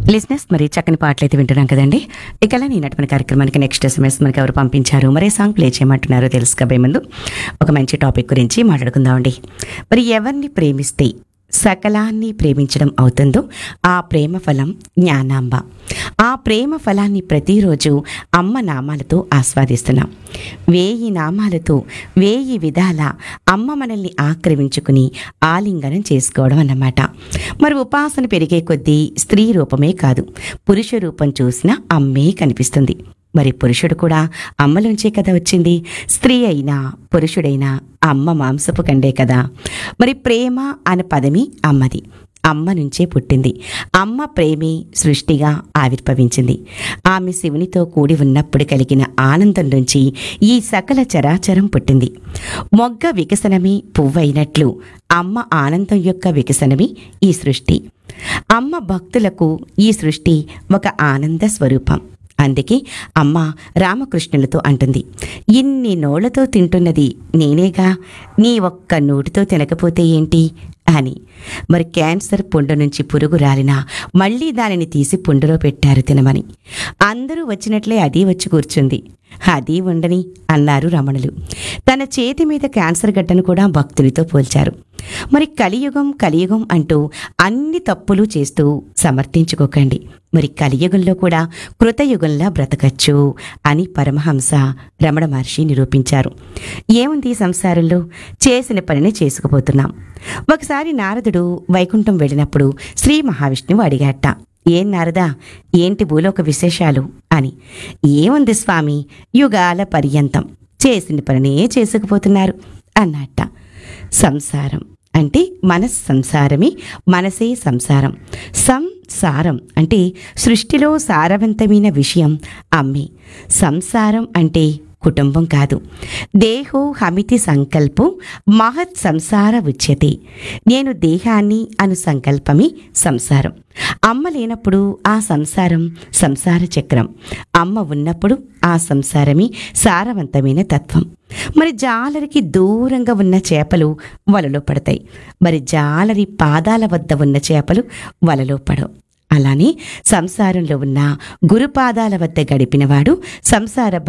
లిజినెస్ మరి చక్కని పాటలు అయితే వింటున్నాం కదండి ఇక అలా నేను నడిపిన కార్యక్రమానికి నెక్స్ట్ ఎస్ఎంఎస్ మనకి ఎవరు పంపించారు మరే సాంగ్ ప్లే చేయమంటున్నారో తెలుసుకోబోయే ముందు ఒక మంచి టాపిక్ గురించి మాట్లాడుకుందామండి మరి ఎవరిని ప్రేమిస్తే సకలాన్ని ప్రేమించడం అవుతుందో ఆ ప్రేమ ఫలం జ్ఞానాంబ ఆ ప్రేమ ఫలాన్ని ప్రతిరోజు అమ్మ నామాలతో ఆస్వాదిస్తున్నాం వేయి నామాలతో వేయి విధాల అమ్మ మనల్ని ఆక్రమించుకుని ఆలింగనం చేసుకోవడం అన్నమాట మరి ఉపాసన పెరిగే కొద్దీ స్త్రీ రూపమే కాదు పురుష రూపం చూసినా అమ్మే కనిపిస్తుంది మరి పురుషుడు కూడా అమ్మలోంచే కదా వచ్చింది స్త్రీ అయినా పురుషుడైనా అమ్మ మాంసపు కండే కదా మరి ప్రేమ అనే పదమి అమ్మది అమ్మ నుంచే పుట్టింది అమ్మ ప్రేమే సృష్టిగా ఆవిర్భవించింది ఆమె శివునితో కూడి ఉన్నప్పుడు కలిగిన ఆనందం నుంచి ఈ సకల చరాచరం పుట్టింది మొగ్గ వికసనమే పువ్వైనట్లు అమ్మ ఆనందం యొక్క వికసనమే ఈ సృష్టి అమ్మ భక్తులకు ఈ సృష్టి ఒక ఆనంద స్వరూపం అందుకే అమ్మ రామకృష్ణులతో అంటుంది ఇన్ని నోళ్లతో తింటున్నది నేనేగా నీ ఒక్క నోటితో తినకపోతే ఏంటి అని మరి క్యాన్సర్ పుండు నుంచి పురుగు రాలినా మళ్ళీ దానిని తీసి పుండులో పెట్టారు తినమని అందరూ వచ్చినట్లే అది వచ్చి కూర్చుంది అది ఉండని అన్నారు రమణులు తన చేతి మీద క్యాన్సర్ గడ్డను కూడా భక్తునితో పోల్చారు మరి కలియుగం కలియుగం అంటూ అన్ని తప్పులు చేస్తూ సమర్థించుకోకండి మరి కలియుగంలో కూడా కృతయుగంలా బ్రతకచ్చు అని పరమహంస రమణ మహర్షి నిరూపించారు ఏముంది ఈ సంసారంలో చేసిన పనిని చేసుకుపోతున్నాం ఒకసారి నారదుడు వైకుంఠం వెళ్ళినప్పుడు శ్రీ మహావిష్ణువు అడిగాట ఏం నారదా ఏంటి భూలోక విశేషాలు అని ఏముంది స్వామి యుగాల పర్యంతం చేసిన పనినే చేసుకుపోతున్నారు అన్నట్ట సంసారం అంటే మనస్ సంసారమే మనసే సంసారం సంసారం అంటే సృష్టిలో సారవంతమైన విషయం అమ్మే సంసారం అంటే కుటుంబం కాదు దేహో హమితి సంకల్పం మహత్ సంసార ఉచ్యతే నేను దేహాన్ని అను సంకల్పమే సంసారం అమ్మ లేనప్పుడు ఆ సంసారం సంసార చక్రం అమ్మ ఉన్నప్పుడు ఆ సంసారమే సారవంతమైన తత్వం మరి జాలరికి దూరంగా ఉన్న చేపలు వలలో పడతాయి మరి జాలరి పాదాల వద్ద ఉన్న చేపలు వలలో పడవు అలానే సంసారంలో ఉన్న గురుపాదాల వద్ద గడిపినవాడు సంసార